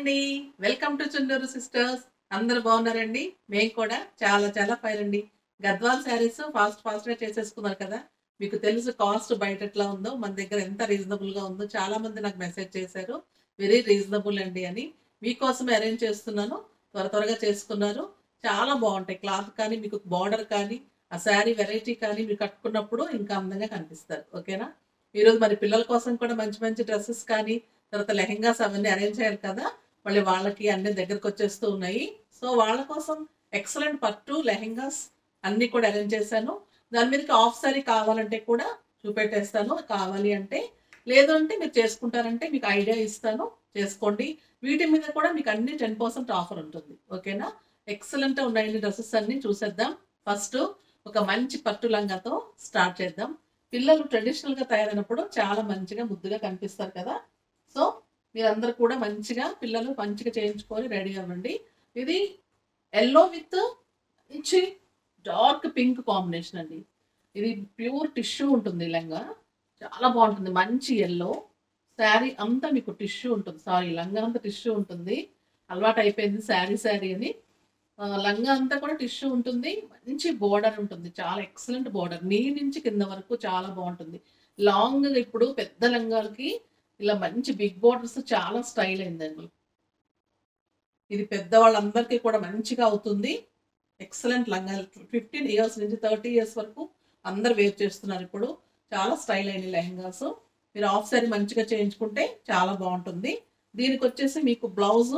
అండి welcome to Chunduru sisters అందరు బాగున్నారండి మేము కూడా చాలా చాలా ఫైన్ అండి గద్వాల్ శారీస్ ఫాస్ట్ ఫాస్ట్ గా చేసేసుకున్నారు కదా మీకు తెలుసు కాస్ట్ బయట ఎట్లా ఉందో మన దగ్గర ఎంత రీజనబుల్ గా ఉందో చాలా మంది నాకు మెసేజ్ చేశారు వెరీ రీజనబుల్ అండి అని మీకోసం అరేంజ్ చేస్తున్నాను త్వర త్వరగా చేసుకున్నారు చాలా బాగుంటాయి క్లాత్ కానీ మీకు బార్డర్ కానీ ఆ శారీ వెరైటీ కానీ మీరు కట్టుకున్నప్పుడు ఇంకా అందంగా కనిపిస్తారు ఓకేనా ఈరోజు మరి పిల్లల కోసం కూడా మంచి మంచి డ్రెస్సెస్ కానీ తర్వాత లెహెంగాస్ అవన్నీ అరేంజ్ చేయాలి కదా మళ్ళీ వాళ్ళకి అన్ని దగ్గరకు వచ్చేస్తూ ఉన్నాయి సో వాళ్ళ కోసం ఎక్సలెంట్ పట్టు లెహెంగాస్ అన్ని కూడా అరేంజ్ చేశాను దాని మీదకి ఆఫ్ సారీ కావాలంటే కూడా చూపెట్టేస్తాను కావాలి అంటే లేదు అంటే మీరు చేసుకుంటారంటే మీకు ఐడియా ఇస్తాను చేసుకోండి వీటి మీద కూడా మీకు అన్ని టెన్ పర్సెంట్ ఆఫర్ ఉంటుంది ఓకేనా ఎక్సలెంట్ ఉన్నాయండి డ్రెస్సెస్ అన్ని చూసేద్దాం ఫస్ట్ ఒక మంచి పట్టు లంగాతో స్టార్ట్ చేద్దాం పిల్లలు ట్రెడిషనల్ గా తయారైనప్పుడు చాలా మంచిగా ముద్దుగా కనిపిస్తారు కదా సో మీరందరూ కూడా మంచిగా పిల్లలు మంచిగా చేయించుకొని రెడీ అవ్వండి ఇది ఎల్లో విత్ మంచి డార్క్ పింక్ కాంబినేషన్ అండి ఇది ప్యూర్ టిష్యూ ఉంటుంది లంగా చాలా బాగుంటుంది మంచి ఎల్లో శారీ అంతా మీకు టిష్యూ ఉంటుంది సారీ లంగా అంతా టిష్యూ ఉంటుంది అలవాటు అయిపోయింది శారీ శారీ అని ఆ, లంగా అంతా కూడా టిష్యూ ఉంటుంది మంచి బోర్డర్ ఉంటుంది చాలా ఎక్సలెంట్ బోర్డర్ నీ నుంచి కింద వరకు చాలా బాగుంటుంది లాంగ్ ఇప్పుడు పెద్ద లంగాలకి ఇలా మంచి బిగ్ బోర్డర్స్ చాలా స్టైల్ అయిందండి ఇది పెద్దవాళ్ళందరికీ కూడా మంచిగా అవుతుంది ఎక్సలెంట్ లంగా ఫిఫ్టీన్ ఇయర్స్ నుంచి థర్టీ ఇయర్స్ వరకు అందరు వేర్ చేస్తున్నారు ఇప్పుడు చాలా స్టైల్ అయిన లెహంగాస్ మీరు ఆఫ్ సారీ మంచిగా చేయించుకుంటే చాలా బాగుంటుంది దీనికి వచ్చేసి మీకు బ్లౌజ్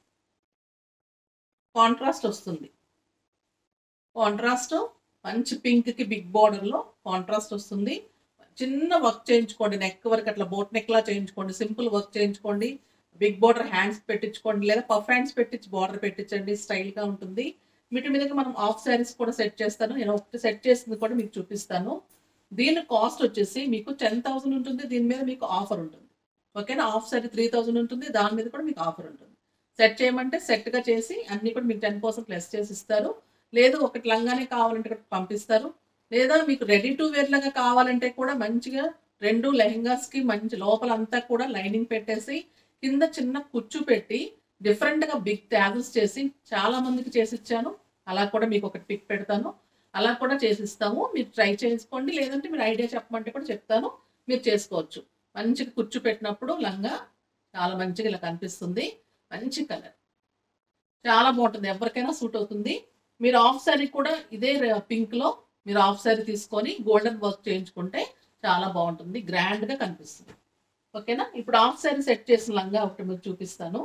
కాంట్రాస్ట్ వస్తుంది కాంట్రాస్ట్ మంచి పింక్ కి బిగ్ బార్డర్ లో కాంట్రాస్ట్ వస్తుంది చిన్న వర్క్ చేయించుకోండి నెక్ వరకు అట్లా బోట్ నెక్ లా చేయించుకోండి సింపుల్ వర్క్ చేయించుకోండి బిగ్ బార్డర్ హ్యాండ్స్ పెట్టించుకోండి లేదా పఫ్ హ్యాండ్స్ పెట్టించి బార్డర్ పెట్టించండి స్టైల్ గా ఉంటుంది వీటి మీదకి మనం ఆఫ్ శారీస్ కూడా సెట్ చేస్తాను నేను ఒకటి సెట్ చేసింది కూడా మీకు చూపిస్తాను దీని కాస్ట్ వచ్చేసి మీకు టెన్ థౌసండ్ ఉంటుంది దీని మీద మీకు ఆఫర్ ఉంటుంది ఓకేనా ఆఫ్ శారీ త్రీ థౌసండ్ ఉంటుంది దాని మీద కూడా మీకు ఆఫర్ ఉంటుంది సెట్ చేయమంటే సెట్ గా చేసి అన్ని కూడా మీకు టెన్ పర్సెంట్ లెస్ చేసి ఇస్తారు లేదు ఒకటి లంగానే కావాలంటే కూడా పంపిస్తారు లేదా మీకు రెడీ టు వేర్ లాగా కావాలంటే కూడా మంచిగా రెండు లెహంగాస్ కి మంచి లోపల అంతా కూడా లైనింగ్ పెట్టేసి కింద చిన్న కుచ్చు పెట్టి డిఫరెంట్ గా బిగ్ ట్యాగుల్స్ చేసి చాలా మందికి చేసి ఇచ్చాను అలా కూడా మీకు ఒకటి పిక్ పెడతాను అలా కూడా చేసిస్తాము మీరు ట్రై చేసుకోండి లేదంటే మీరు ఐడియా చెప్పమంటే కూడా చెప్తాను మీరు చేసుకోవచ్చు మంచిగా కుచ్చు పెట్టినప్పుడు లంగా చాలా మంచిగా ఇలా కనిపిస్తుంది మంచి కలర్ చాలా బాగుంటుంది ఎవరికైనా సూట్ అవుతుంది మీరు ఆఫ్ సారీ కూడా ఇదే పింక్ లో మీరు ఆఫ్ సారీ తీసుకొని గోల్డెన్ వర్క్ చేయించుకుంటే చాలా బాగుంటుంది గ్రాండ్ గా కనిపిస్తుంది ఓకేనా ఇప్పుడు ఆఫ్ సారీ సెట్ చేసిన లంగా ఒకటి మీకు చూపిస్తాను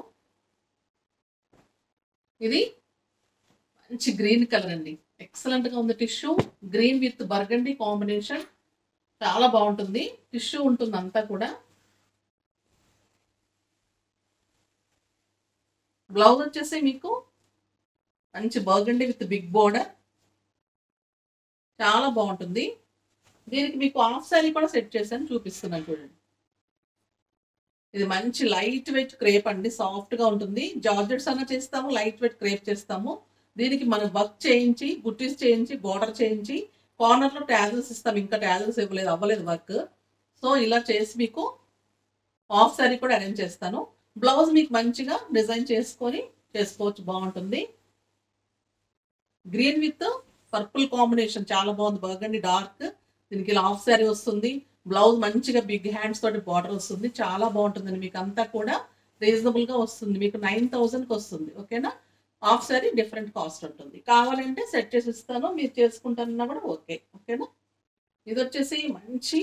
ఇది మంచి గ్రీన్ కలర్ అండి ఎక్సలెంట్ గా ఉంది tissue green with burgundy combination చాలా బాగుంటుంది టిష్యూ ఉంటుంది అంతా కూడా బ్లౌజ్ వచ్చేసి మీకు మంచి బర్గండి విత్ బిగ్ బోర్డర్ చాలా బాగుంటుంది దీనికి మీకు హాఫ్ శారీ కూడా సెట్ చేశాను చూపిస్తున్నాను చూడండి ఇది మంచి లైట్ వెయిట్ క్రేప్ అండి సాఫ్ట్ గా ఉంటుంది జార్జెట్స్ అన్న చేస్తాము లైట్ వెయిట్ క్రేప్ చేస్తాము దీనికి మనం వర్క్ చేయించి బుట్టీస్ చేయించి బార్డర్ చేయించి కార్నర్ లో ట్యాజల్స్ ఇస్తాం ఇంకా ట్యాజల్స్ ఇవ్వలేదు అవ్వలేదు వర్క్ సో ఇలా చేసి మీకు హాఫ్ శారీ కూడా అరేంజ్ చేస్తాను బ్లౌజ్ మీకు మంచిగా డిజైన్ చేసుకొని చేసుకోవచ్చు బాగుంటుంది గ్రీన్ విత్ పర్పుల్ కాంబినేషన్ చాలా బాగుంది బర్గండి డార్క్ దీనికి ఇలా హాఫ్ శారీ వస్తుంది బ్లౌజ్ మంచిగా బిగ్ హ్యాండ్స్ తోటి బార్డర్ వస్తుంది చాలా బాగుంటుందండి మీకు అంతా కూడా రీజనబుల్ గా వస్తుంది మీకు నైన్ థౌసండ్కి వస్తుంది ఓకేనా హాఫ్ శారీ డిఫరెంట్ కాస్ట్ ఉంటుంది కావాలంటే సెట్ చేసి ఇస్తాను మీరు చేసుకుంటానన్నా కూడా ఓకే ఓకేనా ఇది వచ్చేసి మంచి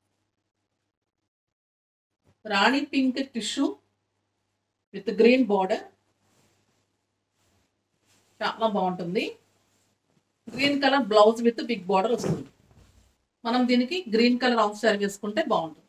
rani pink tissue with green border చాలా బాగుంటుంది green colour blouse with big border వస్తుంది మనం దీనికి గ్రీన్ కలర్ ఆఫ్ శారీ వేసుకుంటే బాగుంటుంది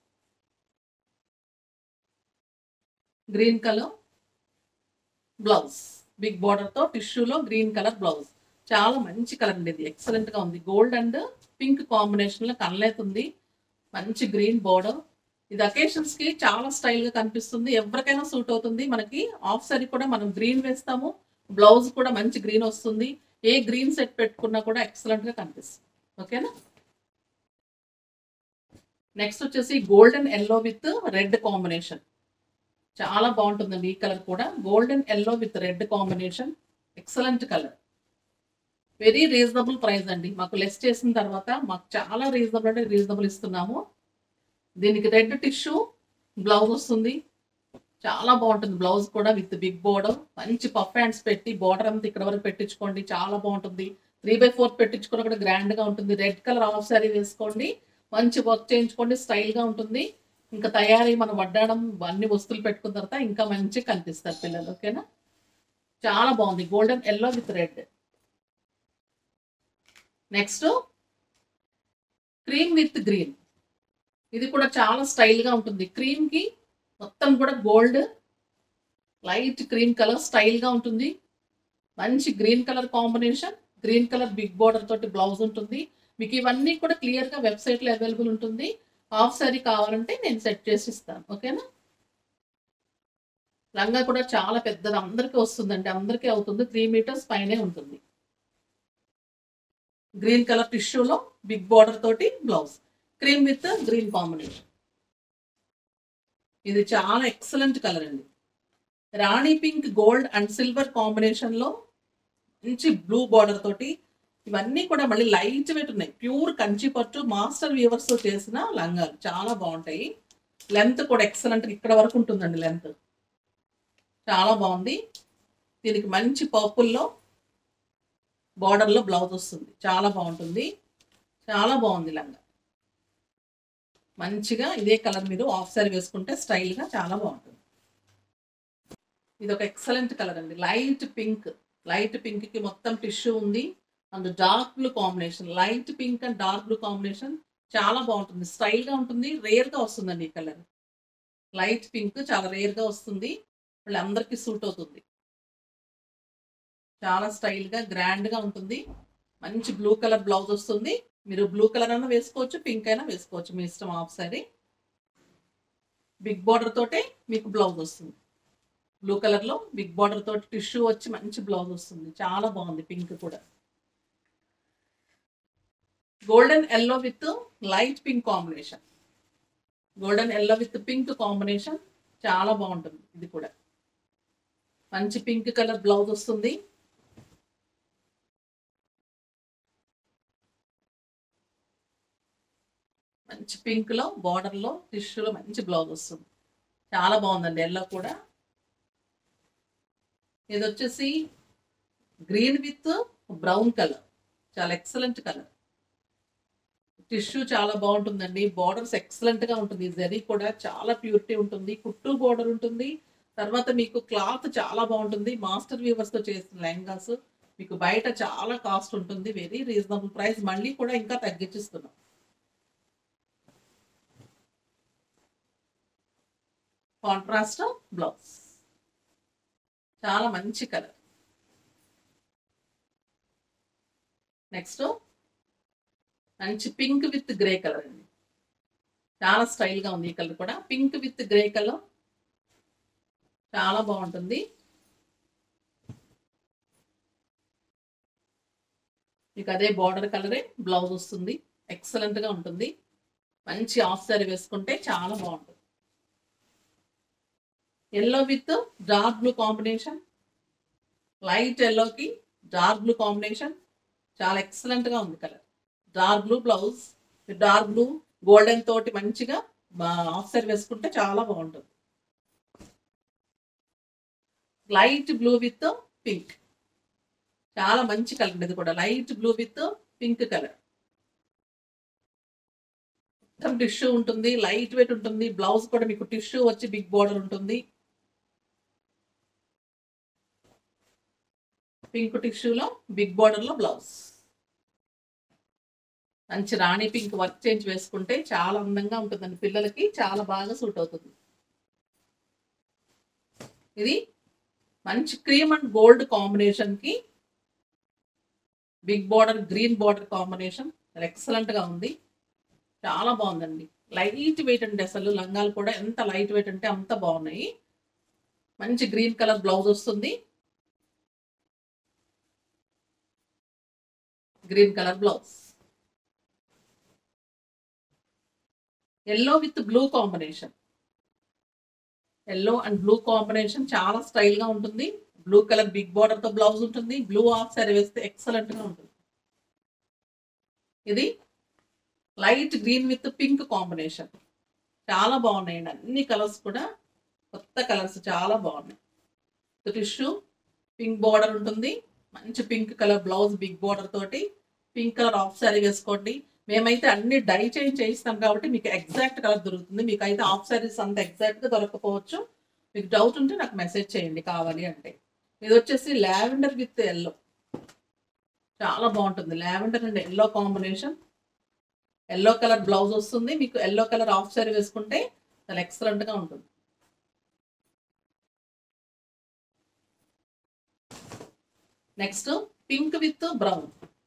green colour blouse big border తో టిష్యూలో గ్రీన్ కలర్ బ్లౌజ్ చాలా మంచి కలర్ అండి ఇది ఎక్సలెంట్ గా ఉంది గోల్డ్ అండ్ పింక్ కాంబినేషన్ లో కనలేతుంది మంచి గ్రీన్ బార్డర్ ఇది అకేషన్స్ కి చాలా స్టైల్ గా కనిపిస్తుంది ఎవరికైనా సూట్ అవుతుంది మనకి ఆఫ్ సారీ కూడా మనం గ్రీన్ వేస్తాము బ్లౌజ్ కూడా మంచి గ్రీన్ వస్తుంది ఏ గ్రీన్ సెట్ పెట్టుకున్నా కూడా ఎక్సలెంట్ గా కనిపిస్తుంది ఓకేనా నెక్స్ట్ వచ్చేసి golden yellow with red combination చాలా బాగుంటుందండి ఈ కలర్ కూడా golden yellow with red combination excellent colour very reasonable price అండి మాకు లెస్ చేసిన తర్వాత మాకు చాలా రీజనబుల్ అంటే రీజనబుల్ ఇస్తున్నాము దీనికి రెడ్ టిష్యూ బ్లౌజ్ వస్తుంది చాలా బాగుంటుంది బ్లౌజ్ కూడా విత్ బిగ్ బోర్డర్ మంచి పఫ్ హ్యాండ్స్ పెట్టి బోర్డర్ అంతా ఇక్కడ వరకు పెట్టించుకోండి చాలా బాగుంటుంది త్రీ బై ఫోర్త్ పెట్టించుకున్న కూడా గ్రాండ్ గా ఉంటుంది రెడ్ కలర్ హాఫ్ సారీ వేసుకోండి మంచి వర్క్ చేయించుకోండి స్టైల్ గా ఉంటుంది ఇంకా తయారీ మనం వడ్డాడం అన్ని వస్తువులు పెట్టుకున్న తర్వాత ఇంకా మంచిగా కనిపిస్తారు పిల్లలు ఓకేనా చాలా బాగుంది golden yellow with red next cream with green ఇది కూడా చాలా స్టైల్ గా ఉంటుంది క్రీమ్ కి మొత్తం కూడా gold light cream colour style గా ఉంటుంది మంచి green colour combination green colour big border తోటి బ్లౌజ్ ఉంటుంది మీకు ఇవన్నీ కూడా క్లియర్ గా వెబ్సైట్ లో అవైలబుల్ ఉంటుంది హాఫ్ సారీ కావాలంటే నేను సెట్ చేసి ఇస్తాను ఓకేనా లంగా కూడా చాలా పెద్దది అందరికీ వస్తుందండి అందరికీ అవుతుంది త్రీ మీటర్స్ పైనే ఉంటుంది గ్రీన్ కలర్ టిష్యూలో బిగ్ బార్డర్ తోటి blouse cream with green combination ఇది చాలా ఎక్సలెంట్ కలర్ అండి rani pink gold and silver combination లో మంచి బ్లూ బార్డర్ తోటి ఇవన్నీ కూడా మళ్ళీ లైట్ వెయిట్ ఉన్నాయి ప్యూర్ కంచి పట్టు మాస్టర్ వీవర్స్ తో చేసిన లంగాలు చాలా బాగుంటాయి లెంత్ కూడా ఎక్సలెంట్ ఇక్కడ వరకు ఉంటుందండి లెంత్ చాలా బాగుంది దీనికి మంచి పర్పుల్లో బార్డర్లో బ్లౌజ్ వస్తుంది చాలా బాగుంటుంది చాలా బాగుంది లంగా మంచిగా ఇదే కలర్ మీరు ఆఫ్ సారీ వేసుకుంటే స్టైల్గా చాలా బాగుంటుంది ఇది ఒక ఎక్సలెంట్ కలర్ అండి లైట్ పింక్ లైట్ పింక్కి మొత్తం టిష్యూ ఉంది and dark blue combination light pink and dark blue combination చాలా బాగుంటుంది స్టైల్గా ఉంటుంది రేర్గా వస్తుందండి ఈ కలర్ లైట్ పింక్ చాలా రేర్గా వస్తుంది వాళ్ళందరికీ సూట్ అవుతుంది చాలా స్టైల్గా గ్రాండ్గా ఉంటుంది మంచి బ్లూ కలర్ బ్లౌజ్ వస్తుంది మీరు బ్లూ కలర్ అయినా వేసుకోవచ్చు పింక్ అయినా వేసుకోవచ్చు మీ ఇష్టం ఆఫ్ సారీ బిగ్ బార్డర్ తోటే మీకు బ్లౌజ్ వస్తుంది బ్లూ కలర్లో బిగ్ బార్డర్ తోటి టిష్యూ వచ్చి మంచి బ్లౌజ్ వస్తుంది చాలా బాగుంది పింక్ కూడా golden yellow with light pink combination golden yellow with pink combination చాలా బాగుంటుంది ఇది కూడా మంచి పింక్ కలర్ బ్లౌజ్ వస్తుంది మంచి పింక్ లో బార్డర్ లో టిష్యూలో మంచి బ్లౌజ్ వస్తుంది చాలా బాగుందండి ఎల్లో కూడా ఇది వచ్చేసి గ్రీన్ విత్ బ్రౌన్ కలర్ చాలా ఎక్సలెంట్ కలర్ టిష్యూ చాలా బాగుంటుందండి బార్డర్స్ ఎక్సలెంట్ గా ఉంటుంది జరీ కూడా చాలా ప్యూరిటీ ఉంటుంది కుట్టు బార్డర్ ఉంటుంది తర్వాత మీకు క్లాత్ చాలా బాగుంటుంది మాస్టర్ వీవర్స్ తో చేసిన లెహంగాస్ మీకు బయట చాలా కాస్ట్ ఉంటుంది వెరీ రీజనబుల్ ప్రైస్ మళ్ళీ కూడా ఇంకా తగ్గించిస్తున్నాం కాంట్రాస్ట్ బ్లౌజ్ చాలా మంచి కలర్ నెక్స్ట్ మంచి పింక్ విత్ గ్రే కలర్ అండి చాలా స్టైల్గా ఉంది ఈ కలర్ కూడా పింక్ విత్ గ్రే కలర్ చాలా బాగుంటుంది మీకు అదే బార్డర్ కలరే బ్లౌజ్ వస్తుంది ఎక్సలెంట్గా ఉంటుంది మంచి ఆఫ్ సారీ వేసుకుంటే చాలా బాగుంటుంది yellow with dark blue combination లైట్ ఎల్లోకి డార్క్ బ్లూ కాంబినేషన్ చాలా ఎక్సలెంట్గా ఉంది colour dark blue blouse dark blue golden తోటి మంచిగా ఆఫ్ సారీ వేసుకుంటే చాలా బాగుంటుంది లైట్ బ్లూ విత్ పింక్ చాలా మంచి కలర్ ఇది కూడా light blue with pink colour మొత్తం టిష్యూ ఉంటుంది లైట్ వెయిట్ ఉంటుంది బ్లౌజ్ కూడా మీకు టిష్యూ వచ్చి బిగ్ బోర్డర్ ఉంటుంది పింక్ టిష్యూలో బిగ్ బోర్డర్లో బ్లౌజ్ మంచి రాణి పింక్ వర్క్ చేంజ్ వేసుకుంటే చాలా అందంగా ఉంటుందండి పిల్లలకి చాలా బాగా సూట్ అవుతుంది ఇది మంచి క్రీమ్ అండ్ గోల్డ్ కాంబినేషన్ కి big border green border combination excellent గా ఉంది చాలా బాగుందండి లైట్ వెయిట్ అంటే అసలు లంగాలు కూడా ఎంత లైట్ వెయిట్ అంటే అంత బాగున్నాయి మంచి గ్రీన్ కలర్ బ్లౌజ్ వస్తుంది green colour blouse yellow with blue combination yellow and blue combination చాలా స్టైల్ గా ఉంటుంది బ్లూ కలర్ బిగ్ బార్డర్ తో బ్లౌజ్ ఉంటుంది బ్లూ ఆఫ్ సారీ వేస్తే ఎక్సలెంట్ గా ఉంటుంది ఇది light green with pink combination చాలా బాగున్నాయండి అన్ని కలర్స్ కూడా కొత్త కలర్స్ చాలా బాగున్నాయి టిష్యూ పింక్ బార్డర్ ఉంటుంది మంచి pink colour blouse big border తోటి పింక్ కలర్ ఆఫ్ సారీ వేసుకోండి మేమైతే అన్ని డై చేంజ్ చేయిస్తాం కాబట్టి మీకు ఎగ్జాక్ట్ కలర్ దొరుకుతుంది మీకు అయితే ఆఫ్ సారీస్ అంత ఎగ్జాక్ట్ గా దొరకకపోవచ్చు మీకు డౌట్ ఉంటే నాకు మెసేజ్ చేయండి కావాలి అంటే ఇది వచ్చేసి లావెండర్ విత్ ఎల్లో చాలా బాగుంటుంది lavender and yellow combination yellow colour blouse వస్తుంది మీకు ఎల్లో కలర్ ఆఫ్ సారీ వేసుకుంటే చాలా ఎక్సలెంట్ గా ఉంటుంది next pink with brown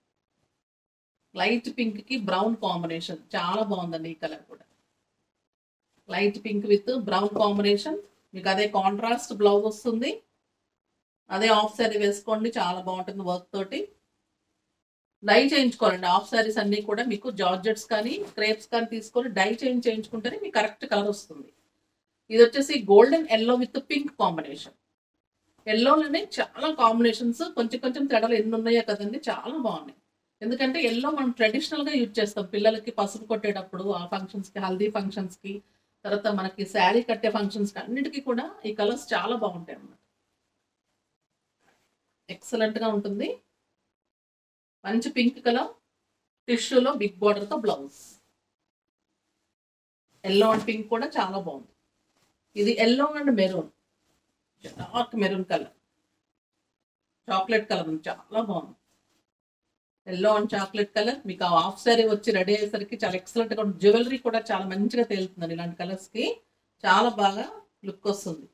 light pink కి బ్రౌన్ కాంబినేషన్ చాలా బాగుందండి ఈ కలర్ కూడా light pink with brown combination మీకు అదే కాంట్రాస్ట్ బ్లౌజ్ వస్తుంది అదే ఆఫ్ సారీ వేసుకోండి చాలా బాగుంటుంది వర్క్ తోటి డై చేయించుకోవాలండి ఆఫ్ సారీస్ అన్ని కూడా మీకు జార్జెట్స్ కానీ క్రేప్స్ కానీ తీసుకొని డై చేంజ్ చేయించుకుంటేనే మీకు కరెక్ట్ కలర్ వస్తుంది ఇది వచ్చేసి golden yellow with pink combination ఎల్లోలోనే చాలా కాంబినేషన్స్ కొంచెం కొంచెం తేడాలు ఎన్ని ఉన్నాయో కదండి చాలా బాగున్నాయి ఎందుకంటే ఎల్లో మనం ట్రెడిషనల్ గా యూజ్ చేస్తాం పిల్లలకి పసుపు కొట్టేటప్పుడు ఆ ఫంక్షన్స్ కి హల్దీ ఫంక్షన్స్ కి తర్వాత మనకి శారీ కట్టే ఫంక్షన్స్ కి అన్నిటికీ కూడా ఈ కలర్స్ చాలా బాగుంటాయి అన్నమాట ఎక్సలెంట్ గా ఉంటుంది మంచి పింక్ కలర్ టిష్యూలో బిగ్ బార్డర్ తో బ్లౌజ్ ఎల్లో అండ్ పింక్ కూడా చాలా బాగుంది ఇది yellow and maroon dark maroon colour chocolate colour చాలా బాగుంది ఎల్లో అండ్ చాక్లెట్ కలర్ మీకు ఆ హాఫ్ సారీ వచ్చి రెడీ అయ్యేసరికి చాలా ఎక్సలెంట్ గా ఉంటుంది జ్యువెలరీ కూడా చాలా మంచిగా తేలుతుందండి ఇలాంటి కలర్స్ కి చాలా బాగా లుక్ వస్తుంది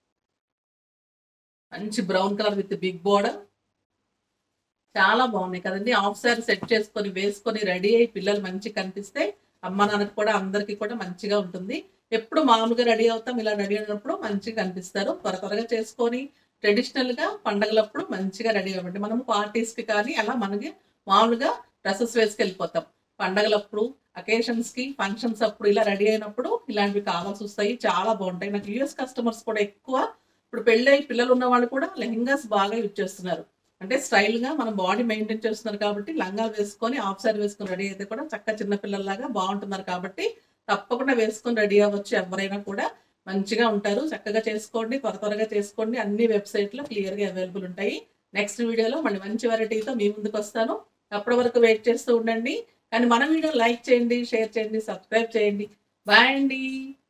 మంచి brown colour with big border చాలా బాగున్నాయి కదండి హాఫ్ సారీ సెట్ చేసుకొని వేసుకొని రెడీ అయ్యి పిల్లలు మంచి కనిపిస్తే అమ్మ నాన్నకి కూడా అందరికి కూడా మంచిగా ఉంటుంది ఎప్పుడు మామూలుగా రెడీ అవుతాం ఇలా రెడీ అయినప్పుడు మంచిగా కనిపిస్తారు త్వర త్వరగా చేసుకొని ట్రెడిషనల్ గా పండగలప్పుడు మంచిగా రెడీ అవ్వండి మనం పార్టీస్ కి కానీ అలా మనకి మామూలుగా డ్రెస్సెస్ వేసుకెళ్ళిపోతాం పండగలప్పుడు అకేషన్స్ కి ఫంక్షన్స్ అప్పుడు ఇలా రెడీ అయినప్పుడు ఇలాంటివి కావాల్సి వస్తాయి చాలా బాగుంటాయి నాకు యూఎస్ కస్టమర్స్ కూడా ఎక్కువ ఇప్పుడు పెళ్ళై పిల్లలు ఉన్న వాళ్ళు కూడా లెహంగాస్ బాగా యూజ్ చేస్తున్నారు అంటే స్టైల్ గా మనం బాడీ మెయింటైన్ చేస్తున్నారు కాబట్టి లంగాలు వేసుకొని ఆఫ్ సారీ వేసుకొని రెడీ అయితే కూడా చక్క చిన్న పిల్లల్లాగా బాగుంటున్నారు కాబట్టి తప్పకుండా వేసుకొని రెడీ అవ్వచ్చు ఎవరైనా కూడా మంచిగా ఉంటారు చక్కగా చేసుకోండి త్వర త్వరగా చేసుకోండి అన్ని వెబ్సైట్లో క్లియర్గా అవైలబుల్ ఉంటాయి నెక్స్ట్ వీడియోలో మళ్ళీ మంచి వెరైటీతో మీ ముందుకు వస్తాను అప్పటి వరకు వెయిట్ చేస్తూ ఉండండి కానీ మన వీడియో లైక్ చేయండి షేర్ చేయండి సబ్స్క్రైబ్ చేయండి బాయ్ అండి